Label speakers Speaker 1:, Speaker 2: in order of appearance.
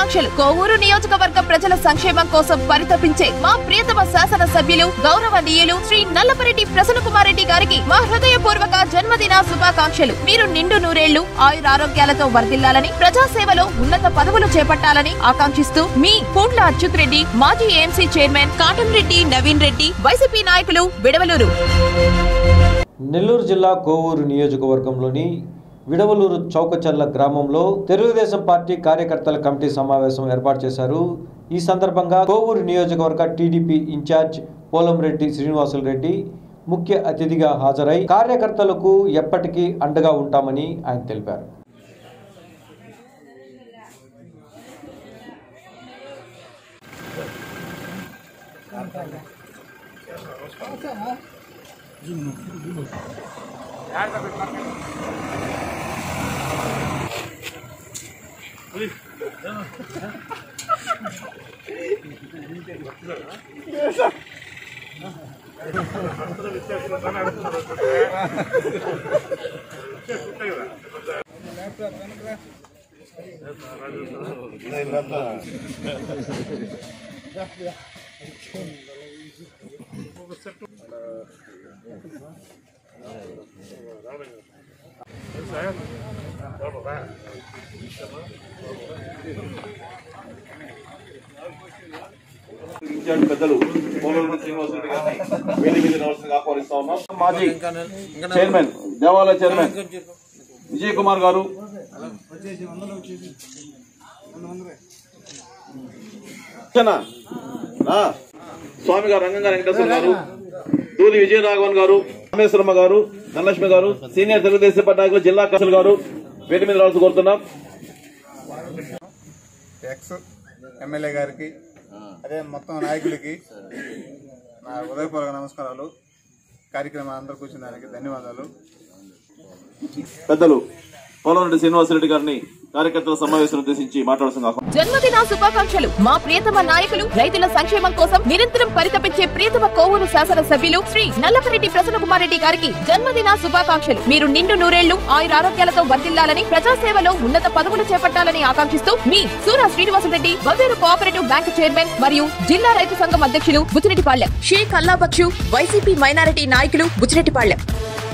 Speaker 1: శుభాకాంక్షలు కోవూరు నియోజకవర్గ ప్రజల సంక్షేమం కోసం పరితపించే మా ప్రియతమ శాసన సభ్యులు గౌరవనీయులు శ్రీ నల్లపరెడ్డి ప్రసన్న కుమార్ రెడ్డి గారికి మా హృదయపూర్వక జన్మదిన శుభాకాంక్షలు మీరు నిండు నూరేళ్లు ఆయురారోగ్యాలతో వర్ధిల్లాలని ప్రజాసేవలో ఉన్నత పదవులు చేపట్టాలని ఆకాంక్షిస్తూ మీ పూండ్ల అచ్యుత్ రెడ్డి మాజీ ఏఎంసీ చైర్మన్ కాటన్ రెడ్డి నవీన్ రెడ్డి వైసీపీ నాయకులు విడవలూరు
Speaker 2: నెల్లూరు జిల్లా కోవూరు నియోజకవర్గంలోని విడవలూరు చౌకచర్ల గ్రామంలో తెలుగుదేశం పార్టీ కార్యకర్తల కమిటీ సమావేశం ఏర్పాటు చేశారు ఈ సందర్భంగా కోవూరు నియోజకవర్గ టీడీపీ ఇన్ఛార్జ్ పోలంరెడ్డి శ్రీనివాసులు రెడ్డి ముఖ్య అతిథిగా హాజరై కార్యకర్తలకు ఎప్పటికీ అండగా ఉంటామని ఆయన తెలిపారు
Speaker 3: ఇన్ఛార్జ్ పెద్దలు పోలవరం శ్రీనివాసరెడ్డి గారిని వేదిక మీద రావాల్సిందిగా ఆహ్వానిస్తా ఉన్నాం మాజీ చైర్మన్ దేవాలయ చైర్మన్ విజయ్ కుమార్ గారు వచ్చానా? రా. స్వామి గారు రంగంగా వెంకటేశ్వర గారు దూలి విజయరాఘవన్ గారు రామేశ్వరమ్మ గారు ధనలక్ష్మి గారు సీనియర్ తెలుగుదేశం పార్టీ నాయకులు జిల్లా కౌన్సిల్ గారు వేదిక మీద రావాల్సి కోరుతున్నాం
Speaker 4: ఎక్స్ ఎమ్మెల్యే గారికి అదే మొత్తం నాయకులకి నా ఉదయపూర్వక నమస్కారాలు కార్యక్రమం అందరూ కూర్చున్న దానికి ధన్యవాదాలు
Speaker 3: పెద్దలు పోలవరెడ్డి శ్రీనివాసరెడ్డి గారిని కార్యకర్తల సమావేశం ఉద్దేశించి మాట్లాడుతున్న ఆహ్వానం
Speaker 1: జన్మదిన శుభాకాంక్షలు మా ప్రియతమ నాయకులు రైతుల సంక్షేమం కోసం నిరంతరం పరితపించే ప్రియతమ కోవూరు శాసన సభ్యులు శ్రీ నల్లపరెడ్డి ప్రసన్న కుమార్ రెడ్డి గారికి జన్మదిన శుభాకాంక్షలు మీరు నిండు నూరేళ్లు ఆయురారోగ్యాలతో వర్ధిల్లాలని ప్రజాసేవలో ఉన్నత పదవులు చేపట్టాలని ఆకాంక్షిస్తూ మీ Sura Srinivasa Reddy Vaveru cooperative bank chairman మరియు జిల్లా రైతు సంఘం అధ్యక్షులు బుచ్చిరెడ్డిపాళ్లెం షేక్ అల్లాబక్షు వైసీపీ మైనారిటీ నాయకులు బుచ్చిరెడ్డిపాళ్లెం